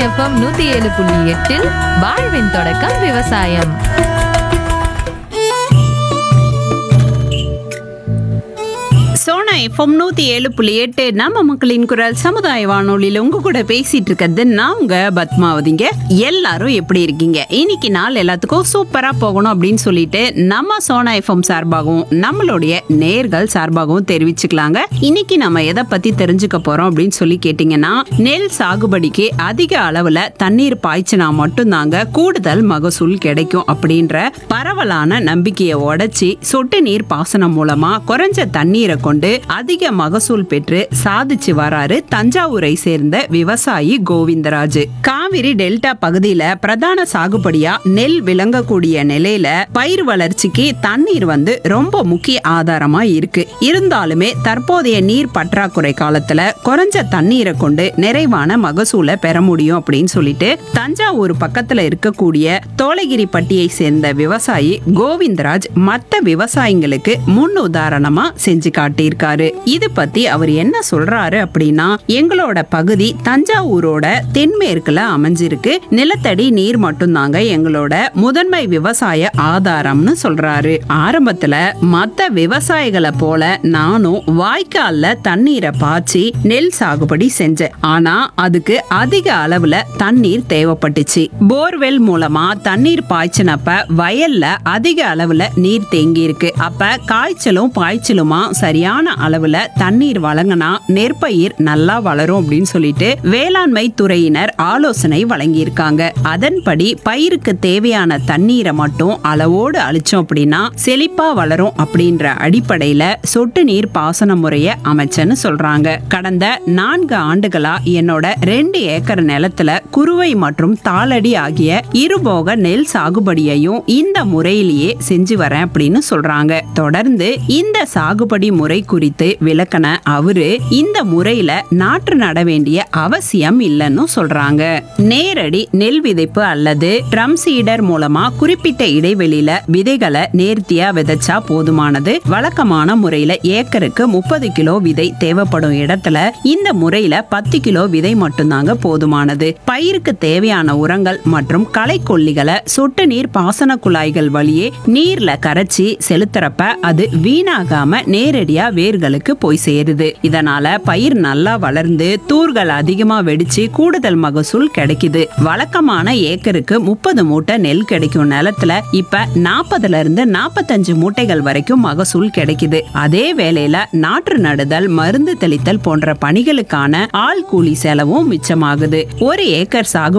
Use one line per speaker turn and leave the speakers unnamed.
FM நூத்தி ஏழு புள்ளி எட்டில் வாழ்வின் தொடக்கம் விவசாயம்
சோனா எஃப்எம் நூத்தி ஏழு புள்ளி எட்டு நம்ம மக்களின் குரல் சமுதாய வானொலியில உங்க கூட பேசிட்டு இருக்கிறது நான் உங்க பத்மாவதிங்க எல்லாரும் எப்படி இருக்கீங்க இன்னைக்கு நாள் எல்லாத்துக்கும் சூப்பரா போகணும் அப்படின்னு சொல்லிட்டு நம்ம சோனா எஃப்எம் சார்பாகவும் நம்மளுடைய நேர்கள் சார்பாகவும் தெரிவிச்சுக்கலாங்க இன்னைக்கு நம்ம எதை பத்தி தெரிஞ்சுக்க போறோம் அப்படின்னு சொல்லி கேட்டீங்கன்னா நெல் சாகுபடிக்கு அதிக அளவுல தண்ணீர் பாய்ச்சினா மட்டும்தாங்க கூடுதல் மகசூல் கிடைக்கும் அப்படின்ற பரவலான நம்பிக்கையை உடைச்சி சொட்டு நீர் பாசனம் மூலமா குறைஞ்ச தண்ணீரை கொண்டு அதிக மகசூல் பெற்று சாதிச்சு வராரு தஞ்சாவூரை சேர்ந்த விவசாயி கோவிந்தராஜ் காவிரி டெல்டா பகுதியில பிரதான சாகுபடியா நெல் விளங்கக்கூடிய நிலையில பயிர் வளர்ச்சிக்கு தண்ணீர் வந்து ரொம்ப முக்கிய ஆதாரமா இருக்கு இருந்தாலுமே தற்போதைய நீர் பற்றாக்குறை காலத்துல குறைஞ்ச தண்ணீரை கொண்டு நிறைவான மகசூலை பெற முடியும் அப்படின்னு சொல்லிட்டு தஞ்சாவூர் பக்கத்துல இருக்கக்கூடிய தோலகிரி பட்டியை சேர்ந்த விவசாயி கோவிந்தராஜ் மத்த விவசாயிங்களுக்கு முன் உதாரணமா செஞ்சு காட்டியிருக்காரு இது பத்தி அவர் என்ன சொல்றாரு அப்படின்னா எங்களோட பகுதி தஞ்சாவூரோட தென்மேற்குல அமைஞ்சிருக்கு நிலத்தடி நீர் மட்டும்தாங்க எங்களோட முதன்மை விவசாய ஆதாரம்னு சொல்றாரு ஆரம்பத்துல மத்த விவசாயிகளை போல நானும் வாய்க்கால்ல தண்ணீரை பாய்ச்சி நெல் சாகுபடி செஞ்சேன் ஆனா அதுக்கு அதிக அளவுல தண்ணீர் தேவைப்பட்டுச்சு போர்வெல் மூலமா தண்ணீர் பாய்ச்சினப்ப வயல்ல அதிக அளவுல நீர் தேங்கி இருக்கு அப்ப காய்ச்சலும் பாய்ச்சலுமா சரியான அளவுல தண்ணீர் வழங்கினா நெற்பயிர் நல்லா வளரும் அப்படின்னு சொல்லிட்டு வேளாண்மை துறையினர் ஆலோசனை வழங்கியிருக்காங்க அதன்படி பயிருக்கு தேவையான தண்ணீரை மட்டும் அளவோடு அழிச்சோம் அப்படின்னா செழிப்பா வளரும் அப்படின்ற அடிப்படையில சொட்டு நீர் பாசன முறைய அமைச்சேன்னு சொல்றாங்க கடந்த நான்கு ஆண்டுகளா என்னோட ரெண்டு ஏக்கர் நிலத்துல குறுவை மற்றும் தாளடி ஆகிய இருபோக நெல் சாகுபடியையும் இந்த முறையிலேயே செஞ்சு வரேன் அப்படின்னு சொல்றாங்க தொடர்ந்து இந்த சாகுபடி முறை குறித்து விளக்கன அவரு இந்த முறையில நாற்று நட வேண்டிய அவசியம் இல்லைன்னு சொல்றாங்க நேரடி நெல் விதைப்பு அல்லது ட்ரம் சீடர் மூலமா குறிப்பிட்ட இடைவெளியில விதைகளை நேர்த்தியா விதைச்சா போதுமானது வழக்கமான முறையில ஏக்கருக்கு முப்பது கிலோ விதை தேவைப்படும் இடத்துல இந்த முறையில பத்து கிலோ விதை மட்டும்தாங்க போதுமானது பயிருக்கு தேவையான உரங்கள் மற்றும் களைக்கொல்லிகளை சொட்டு நீர் பாசன குழாய்கள் வழியே நீர்ல கரைச்சி செலுத்துறப்ப அது வீணாகாம நேரடியா வேர்களுக்கு போய் சேருது இதனால பயிர் நல்லா வளர்ந்து தூர்கள் அதிகமா வெடிச்சு கூடுதல் மகசூல் கிடைக்குது வழக்கமான ஏக்கருக்கு முப்பது மூட்டை நெல் கிடைக்கும் நிலத்துல இப்ப நாற்பதுல இருந்து நாற்பத்தஞ்சு மூட்டைகள் வரைக்கும் மகசூல் கிடைக்குது அதே வேளையில நாற்று நடுதல் மருந்து தெளித்தல் போன்ற பணிகளுக்கான ஆள் கூலி செலவும் மிச்சமாகுது ஒரு ஏக்கர் சாகுபடி